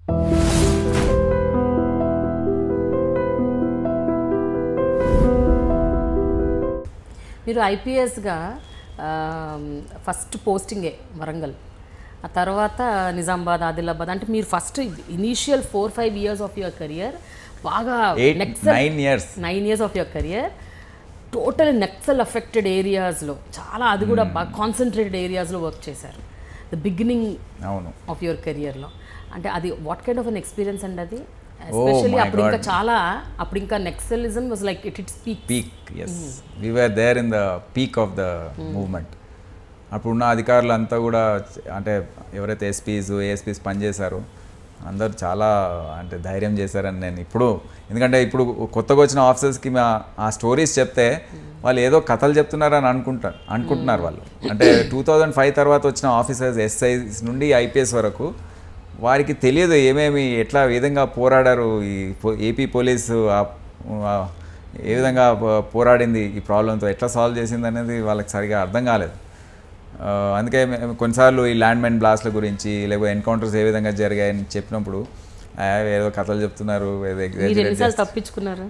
మీరు ఐపీఎస్గా ఫస్ట్ పోస్టింగే వరంగల్ ఆ తర్వాత నిజామాబాద్ ఆదిలాబాద్ అంటే మీరు first initial four five years of your career బాగా eight Naxal nine years nine years of your career total Naxal affected ఏరియాస్లో చాలా అది కూడా బాగా కాన్సన్ట్రేటెడ్ ఏరియాస్లో వర్క్ చేశారు ద బిగినింగ్ అవును ఆఫ్ యువర్ కెరియర్లో అంటే అది what kind of an experience అండి అది ఎస్పెషల్లీ my అప్పుడు ఇంకా God. చాలా అప్పుడు ఇంకా Naxalism was like it its peak peak as we were there in the peak of the movement అప్పుడున్న అధికారులు అంతా కూడా అంటే ఎవరైతే ఎస్పీస్ ఏఎస్పీస్ పనిచేశారో అందరూ చాలా అంటే ధైర్యం చేశారని నేను ఇప్పుడు ఎందుకంటే ఇప్పుడు కొత్తగా వచ్చిన ఆఫీసర్స్కి మా ఆ స్టోరీస్ చెప్తే వాళ్ళు ఏదో కథలు చెప్తున్నారని అనుకుంటారు అనుకుంటున్నారు వాళ్ళు అంటే టూ థౌజండ్ ఫైవ్ తర్వాత వచ్చిన ఆఫీసర్స్ ఎస్ఐస్ నుండి ఐపీఎస్ వరకు వారికి తెలియదు ఏమేమి ఎట్లా ఏ విధంగా పోరాడారు ఈ పో- ఏపీ పోలీసు ఆ- ఆ ఏ విధంగా పో- పోరాడింది ఈ ప్రాబ్లంతో ఎట్లా సాల్వ్ చేసింది అనేది వాళ్ళకి సరిగా అర్థం కాలేదు ఆ, అందుకే మేము కొన్నిసార్లు ఈ ల్యాండ్ మైన్ బ్లాస్ట్ల గురించి లేకపోతే ఎన్కౌంటర్స్ ఏ విధంగా జరిగాయని చెప్పినప్పుడు "ఆ, ఏదో కథలు చెప్తున్నారు ఏదో మీరు exaggerate ఎన్నిసార్లు తప్పించుకున్నారు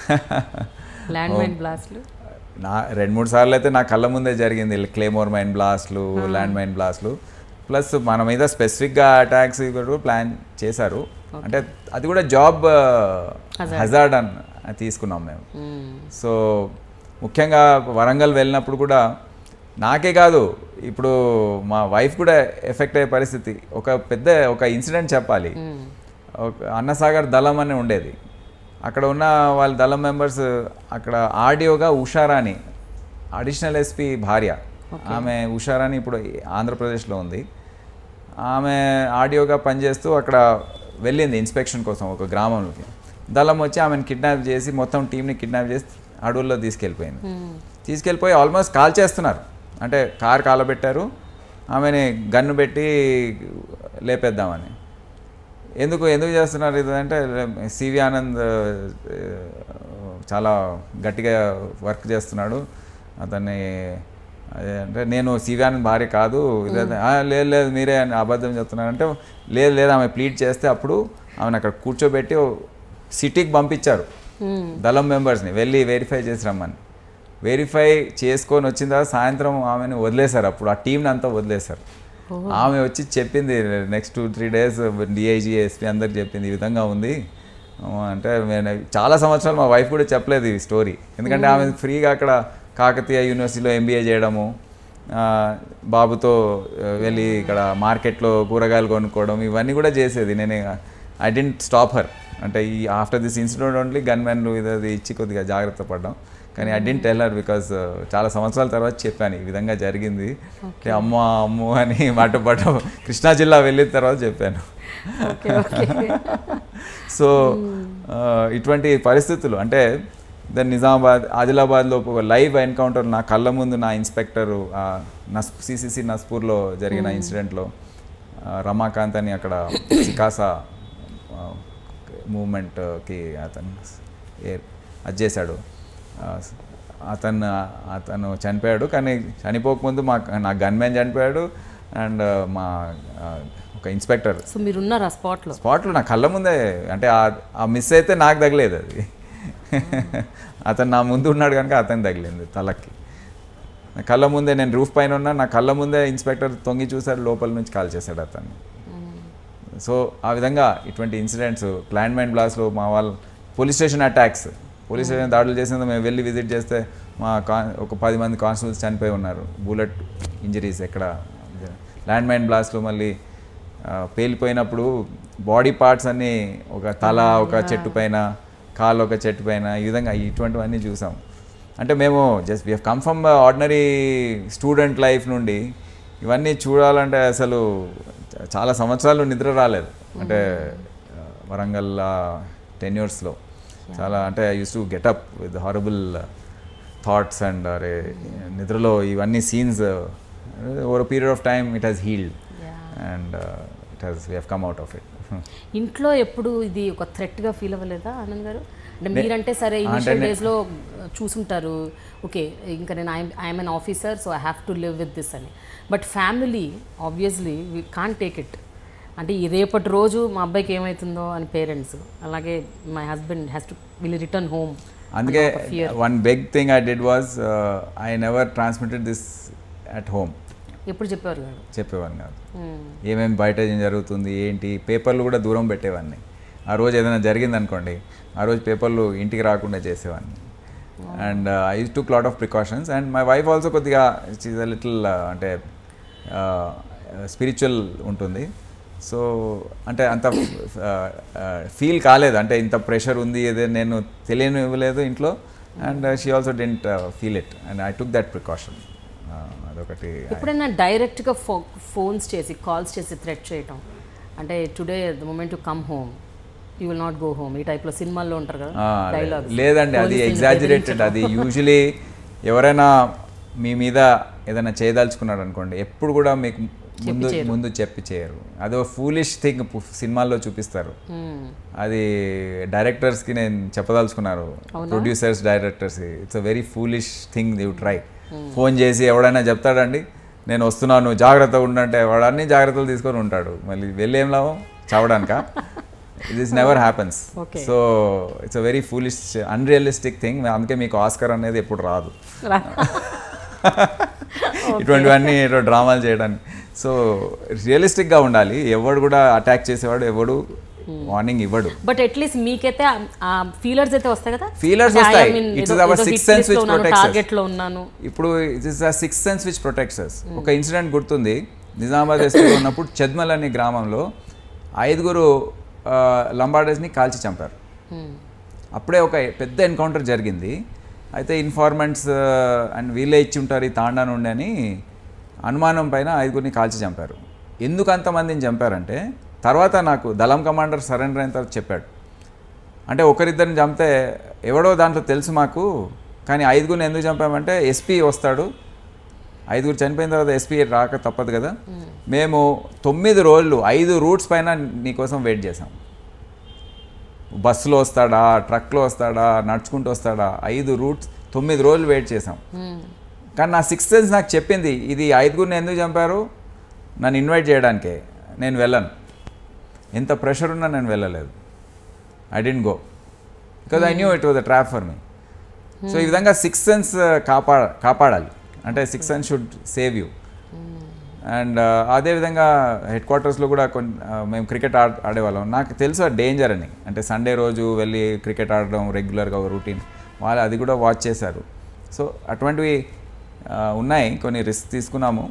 ల్యాండ్ మైన్ బ్లాస్ట్లు నా రెండు మూడు సార్లు అయితే నా కళ్ళ ముందే జరిగింది క్లేమోర్ మైన్ బ్లాస్ట్లు ల్యాండ్ మైన్ బ్లాస్ట్లు ప్లస్ మన మీద స్పెసిఫిక్గా అటాక్స్ కూడా ప్లాన్ చేశారు అంటే అది కూడా జాబ్ హజార్డ్ అని తీసుకున్నాం మేము సో ముఖ్యంగా వరంగల్ వెళ్ళినప్పుడు కూడా నాకే కాదు ఇప్పుడు మా వైఫ్ కూడా ఎఫెక్ట్ అయ్యే పరిస్థితి ఒక పెద్ద ఒక ఇన్సిడెంట్ చెప్పాలి ఒక అన్నసాగర్ దళం అని ఉండేది అక్కడ ఉన్న వాళ్ళ దళం మెంబర్స్ అక్కడ ఆడియోగా ఉషారాణి అడిషనల్ ఎస్పీ భార్య ఆమె ఉషారాణి ఇప్పుడు ఆంధ్రప్రదేశ్లో ఉంది ఆమె ఆడియోగా పనిచేస్తూ అక్కడ వెళ్ళింది ఇన్స్పెక్షన్ కోసం ఒక గ్రామంలోకి దళం వచ్చి ఆమెను కిడ్నాప్ చేసి మొత్తం టీంని కిడ్నాప్ చేసి అడవుల్లో తీసుకెళ్ళిపోయింది తీసుకెళ్ళిపోయి ఆల్మోస్ట్ కాల్ చేస్తున్నారు అంటే కార్ కాలబెట్టారు ఆమెని గన్ను పెట్టి లేపేద్దామని ఎందుకు ఎందుకు చేస్తున్నారు ఇది అంటే సివి ఆనంద్ ఆ, చాలా గట్టిగా వర్క్ చేస్తున్నాడు అతన్ని అదే అంటే నేను సివి ఆనంద్ భార్య కాదు ఇదే "ఆ, లేదు లేదు మీరే అని అబద్ధం చెప్తున్నారంటే లేదు లేదు ఆమె ప్లీట్ చేస్తే అప్పుడు ఆమెను అక్కడ కూర్చోబెట్టి సిటీకి పంపించారు దళం మెంబర్స్ని వెళ్ళి వెరిఫై చేసి రమ్మని వెరిఫై చేసుకొని వచ్చిన తర్వాత సాయంత్రం ఆమెను వదిలేశారు అప్పుడు ఆ టీంని అంతా వదిలేశారు ఆమె వచ్చి చెప్పింది next two three days DIG SP అందరికి చెప్పింది ఈ విధంగా ఉంది ఆ, అంటే నేను చాలా సంవత్సరాలు మా వైఫ్ కూడా చెప్పలేదు ఈ స్టోరీ ఎందుకంటే ఆమె ఫ్రీగా అక్కడ కాకతీయ యూనివర్సిటీలో ఎంబీఏ చేయడము ఆ, బాబుతో ఆ, వెళ్ళి ఇక్కడ మార్కెట్లో కూరగాయలు కొనుక్కోవడం ఇవన్నీ కూడా చేసేది నేను ఐ డెంట్ స్టాప్ హర్ అంటే ఈ after this incident only gun మ్యాన్లు ఇది అది ఇచ్చి కొద్దిగా జాగ్రత్త పడ్డాం కానీ I didn't tell her because చాలా సంవత్సరాల తర్వాత చెప్పాను ఈ విధంగా జరిగింది అంటే అమ్మ అమ్ము అని మాట పడ్డం కృష్ణా జిల్లా వెళ్ళిన తర్వాత చెప్పాను ఓకే ఓకే సో ఆ, ఇటువంటి పరిస్థితులు అంటే దెన్ నిజామాబాద్ ఆదిలాబాద్లో ఒక లైవ్ ఎన్కౌంటర్ నా కళ్ళ ముందు నా ఇన్స్పెక్టరు ఆ, నస్ సిసిసి నస్పూర్లో జరిగిన ఇన్సిడెంట్లో ఆ, రమాకాంత్ అని అక్కడ సికాసా మూమెంట్కి అతను ఏ- అది చేశాడు ఆ, అతను అతను చనిపోయాడు కానీ చనిపోకముందు మా నా గన్మెన్ చనిపోయాడు అండ్ మా ఆ, ఒక ఇన్స్పెక్టర్ సో మీరు ఉన్నారా స్పాట్లో స్పాట్లో నా కళ్ళ ముందే అంటే ఆ- ఆ మిస్ అయితే నాకు తగలేదు అది అతను నా ముందు ఉన్నాడు కనుక అతను తగిలింది తలకి నా కళ్ళ ముందే నేను రూఫ్ పైన ఉన్నా నా కళ్ళ ముందే ఇన్స్పెక్టర్ తొంగి చూశాడు లోపల నుంచి కాల్ చేశాడు అతన్ని సో ఆ విధంగా ఇటువంటి ఇన్సిడెంట్స్ ప్లాంట్ మైండ్ బ్లాస్లో మా వాళ్ళు police station attacks police station దాడులు చేసింది మేము వెళ్ళి విజిట్ చేస్తే మా కా ఒక పది మంది కానిస్టేబుల్స్ చనిపోయి ఉన్నారు బుల్లెట్ ఇంజరీస్ ఎక్కడ ల్యాండ్ మైన్ బ్లాస్ట్లో మళ్ళీ ఆ, పేలిపోయినప్పుడు బాడీ పార్ట్స్ అన్నీ ఒక తల ఒక చెట్టు పైన కాళ్ళు ఒక చెట్టు పైన ఈ విధంగా ఇటువంటివన్నీ చూసాం అంటే మేము just we come from ordinary student life నుండి ఇవన్నీ చూడాలంటే అసలు చ- చాలా సంవత్సరాలు నిద్ర రాలేదు అంటే ఆ, వరంగల్ టెన్యూర్స్లో చాలా అంటే I use to get up with horrible thoughts and అరే నిద్రలో ఇవన్నీ scenes over period of time it has healed and it has we have come out of it ఇంట్లో ఎప్పుడు ఇది ఒక థ్రెట్గా ఫీల్ అవ్వలేదా ఆనంద్ గారు అంటే మీరంటే సరే అంటే ఇనిషియల్ నే- డేస్లో చూసుంటారు ఓకే ఇంకా నేను I'm an officer so I have to live with this అని but family obviously we can take it అంటే ఈ రేపటి రోజు మా అబ్బాయికి ఏమవుతుందో అని పేరెంట్స్ అలాగే my husband has to will return home అందుకే one big thing I did was I never transmitted this at home ఎప్పుడు చెప్పేవారు కాదు చెప్పేవాడిని కాదు ఏమేమి బయట ఏం జరుగుతుంది ఏంటి పేపర్లు కూడా దూరం పెట్టేవాడిని ఆ రోజు ఏదైనా జరిగింది అనుకోండి ఆ రోజు పేపర్లు ఇంటికి రాకుండా చేసేవాడిని and I use to lot of precautions and my wife also కొద్దిగా ఈజ్ అ లిటిల్ అంటే స్పిరిచువల్ ఉంటుంది సో అంటే అంత ఫీల్ కాలేదు అంటే ఇంత ప్రెషర్ ఉంది ఏదే నేను తెలియని ఇవ్వలేదు ఇంట్లో and she also didn't feel it and I took that precaution అదొకటి ఎప్పుడైనా డైరెక్ట్గా ఫో ఫోన్స్ చేసి కాల్స్ చేసి థ్రెట్ చేయటం అంటే today the moment to come home you will not go home ఈ టైప్లో సినిమాల్లో ఉంటారు కదా ఆ, డైలాగ్ లేదండి అది ఎగ్జాజరేటెడ్ అది యూజువలీ ఎవరైనా మీ మీద ఏదైనా చేయదలుచుకున్నాడు అనుకోండి ఎప్పుడు కూడా మీకు ముందు ముందు చెప్పి చేయరు అదో ఫూలిష్ థింగ్ సినిమాల్లో చూపిస్తారు అది డైరెక్టర్స్కి నేను చెప్పదలుచుకున్నారు producers directors it's a very foolish thing you try phone చేసి ఎవడైనా చెప్తాడండి నేను వస్తున్నాను జాగ్రత్తగా ఉండంటే వాడు అన్ని జాగ్రత్తలు తీసుకొని ఉంటాడు మళ్ళీ వెళ్ళి ఏం లాభం చావడానికా this never happens so it's a very foolish unrealistic thing అందుకే మీకు ఆస్కర్ అనేది ఎప్పుడు రాదు ఇటువంటివన్నీ ఏదో డ్రామాలు చేయడానికి సో రియలిస్టిక్గా ఉండాలి ఎవడు కూడా అటాక్ చేసేవాడు ఎవడు వార్నింగ్ ఇవ్వడు బట్ అట్లీస్ట్ మీకైతే ఆ ఫీలర్స్ అయితే వస్తాయి కదా Feelers వస్తాయి. It's our sixth sense which protects us. Target లో ఉన్నాను ఇప్పుడు it is a six sense which protects us ఒక ఇన్సిడెంట్ గుర్తుంది నిజామాబాద్ ఎస్టేట్ ఉన్నప్పుడు చెద్మల్ అనే గ్రామంలో ఐదుగురు లంబాడర్స్ని కాల్చి చంపారు అప్పుడే ఒక పెద్ద ఎన్కౌంటర్ జరిగింది అయితే ఇన్ఫార్మెంట్స్ అండ్ వీళ్ళే ఇచ్చి ఉంటారు ఈ తాండా నుండి అని అనుమానం పైన ఐదుగురిని కాల్చి చంపారు ఎందుకు అంతమందిని చంపారంటే తర్వాత నాకు దళం కమాండర్ సరెండర్ అయిన తర్వాత చెప్పాడు అంటే ఒకరిద్దరిని చంపితే ఎవడో దాంట్లో తెలుసు మాకు కానీ ఐదుగురిని ఎందుకు చంపామంటే ఎస్పీ వస్తాడు ఐదుగురు చనిపోయిన తర్వాత ఎస్పీ రాక తప్పదు కదా మేము తొమ్మిది రోజులు ఐదు రూట్స్ పైన నీకోసం వెయిట్ చేసాం బస్సులో వస్తాడా ట్రక్లో వస్తాడా నడుచుకుంటూ వస్తాడా ఐదు రూట్స్ తొమ్మిది రోజులు వెయిట్ చేసాం కానీ నా సిక్స్త్ సెన్స్ నాకు చెప్పింది ఇది ఐదుగురిని ఎందుకు చంపారు నన్ను ఇన్వైట్ చేయడానికే నేను వెళ్ళను ఎంత ప్రెషర్ ఉన్నా నేను వెళ్ళలేదు I didn't go because I knew it was a trap for me so ఈ విధంగా సిక్స్ సెన్స్ కాపా కాపాడాలి అంటే six sense should save you and అదేవిధంగా హెడ్ క్వార్టర్స్లో కూడా కొన్ని మేము క్రికెట్ ఆడ ఆడేవాళ్ళం నాకు తెలుసు ఆ డేంజర్ అని అంటే సండే రోజు వెళ్ళి క్రికెట్ ఆడడం రెగ్యులర్గా ఒక రూటీన్ వాళ్ళు అది కూడా వాచ్ చేశారు సో అటువంటివి ఆ, ఉన్నాయి కొన్ని రిస్క్ తీసుకున్నాము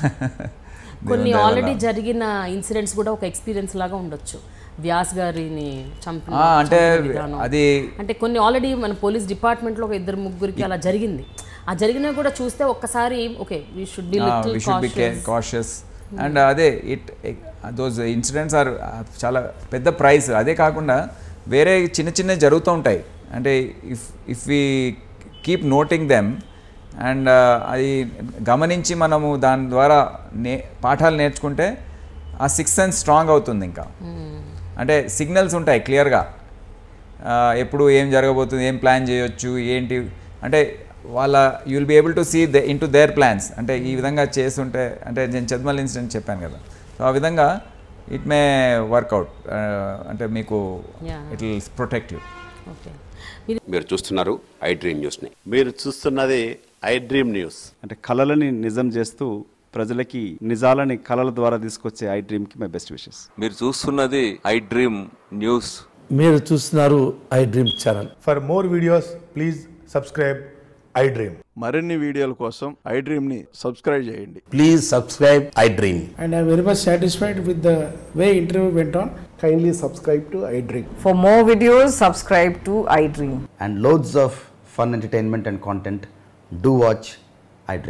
కొన్ని ఆల్రెడీ జరిగిన ఇన్సిడెంట్స్ కూడా ఒక ఎక్స్పీరియన్స్ లాగా ఉండొచ్చు వ్యాస్ గారిని చంపిన ఆ, అంటే చంపిన విధానం. అది అంటే కొన్ని ఆల్రెడీ మన పోలీస్ డిపార్ట్మెంట్లో ఒక ఇద్దరు ముగ్గురికి అలా జరిగింది ఆ జరిగినవి కూడా చూస్తే ఒక్కసారి okay we should be we should be cautious and అదే ఇట్ దోస్ ఇన్సిడెంట్స్ ఆర్ చాలా పెద్ద ప్రైస్ అదే కాకుండా వేరే చిన్న చిన్న జరుగుతూ ఉంటాయి అంటే if if we keep noting them and అది గమనించి మనము దాని ద్వారా నే పాఠాలు నేర్చుకుంటే ఆ సిక్స్ సెన్స్ స్ట్రాంగ్ అవుతుంది ఇంకా అంటే సిగ్నల్స్ ఉంటాయి క్లియర్గా ఎప్పుడు ఏం జరగబోతుంది ఏం ప్లాన్ చేయొచ్చు ఏంటి అంటే వాళ్ళ you will be able to see the into their plans అంటే ఈ విధంగా చేస్తుంటే అంటే నేను చద్మల్ ఇన్సిడెంట్ చెప్పాను కదా సో ఆ విధంగా ఇట్ మే వర్కౌట్ అంటే మీకు Yeah. It will protect you okay మీరు చూస్తున్నారు ఐ డ్రీమ్ న్యూస్ని మీరు చూస్తున్నది ఐ డ్రీమ్ న్యూస్ అంటే కళలని నిజం చేస్తూ ప్రజలకి నిజాలని కళల ద్వారా తీసుకొచ్చే ఐ డ్రీమ్కి మై బెస్ట్ విషెస్ మీరు చూస్తున్నది ఐ డ్రీమ్ న్యూస్ మీరు చూస్తున్నారు iDream channel For more videos, please subscribe iDream. మరిన్ని వీడియోల కోసం ఐ డ్రీమ్ని సబ్స్క్రైబ్ చేయండి please subscribe iDream and I'm very much satisfied with the way interview went on. Kindly subscribe to iDream. For more videos, subscribe to iDream. and loads of fun entertainment and content, do watch